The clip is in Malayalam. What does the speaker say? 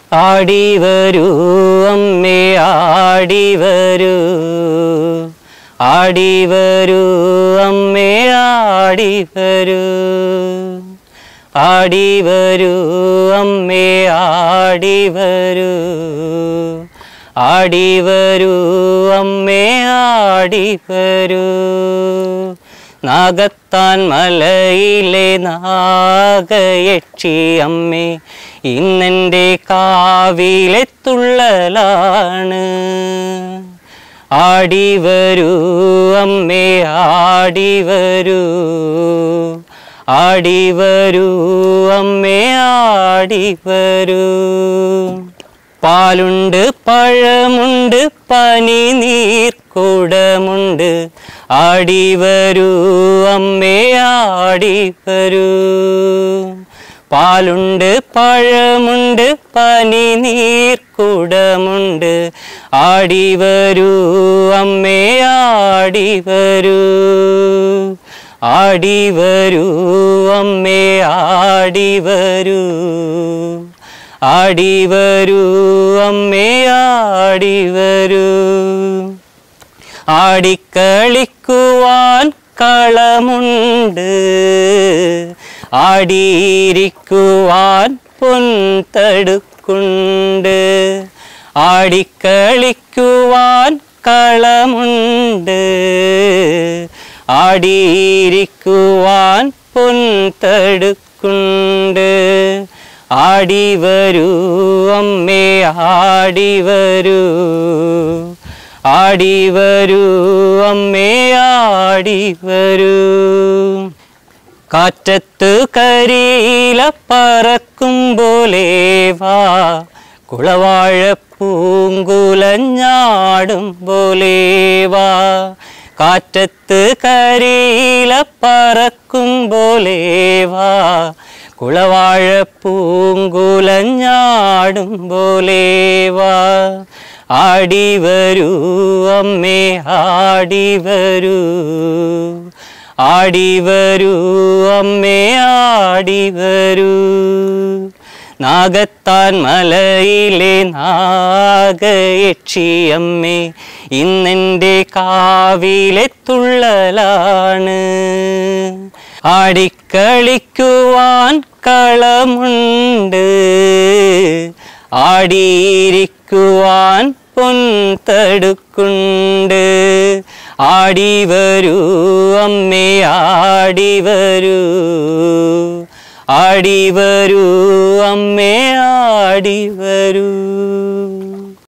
ആടി വരൂ അമ്മേ ആടി വരൂ ആടി വരൂ അമ്മേ ആടി വരൂ ആടി വരൂ അമ്മേ ആടി വരൂ ആടി വരൂ അമ്മേ ആടി വരൂ നാഗത്താൻ മലയിലെ നാഗയക്ഷി അമ്മേ ഇന്നെൻ്റെ കാവിലെ തുള്ളലാണ് ആടി വരൂ അമ്മേ ആടി വരൂ ആടി വരൂ അമ്മേ ആടി വരൂ പാലുണ്ട് പഴമുണ്ട് പനി നീർക്കുടമുണ്ട് ആടി വരൂ അമ്മേ ആടി വരൂ പാലുണ്ട് പഴമുണ്ട് പനി നീർക്കുടമുണ്ട് ആടി വരൂ അമ്മേ ആടി വരൂ ആടി വരൂ അമ്മേ ആടി വരൂ ആടി വരൂ അമ്മേ ആടി വരൂ ആടിക്കളിക്കുവാൻ കളമുണ്ട് ആടിയിരിക്കുവാൻ പൊൻതടുക്കുണ്ട് ആടിക്കളിക്കുവാൻ കളമുണ്ട് ആടിയിരിക്കുവാൻ പൊൻതടുക്കുണ്ട് ആടി വരൂ അമ്മേ ആടി വരൂ ആടി വരൂ അമ്മേ ആടി വരൂ കാറ്റത്ത് കരിയില പറക്കും പോലെ വാ കുളവാഴ പൂങ്കുലഞ്ഞാടും പോലെ വാ കാറ്റത്ത് കരിയില പറക്കും പോലെ വാ കുളവാഴ പൂങ്കുലഞ്ഞാടും പോലെ വാ ആടി വരൂ അമ്മേ ആടി വരൂ ആടി വരൂ അമ്മേ ആടി വരൂ നാഗത്താൻ മലയിലെ നാഗയക്ഷിയമ്മേ ഇന്നെൻ്റെ കാവിലെ തുള്ളലാണ് ആടിക്കളിക്കുവാൻ കളമുണ്ട് ആടിയിരിക്കുവാൻ പൊൻതടുക്കുണ്ട് ആടി വരൂ അമ്മേ ആടി വരൂ ആടി വരൂ അമ്മേ ആടി വരൂ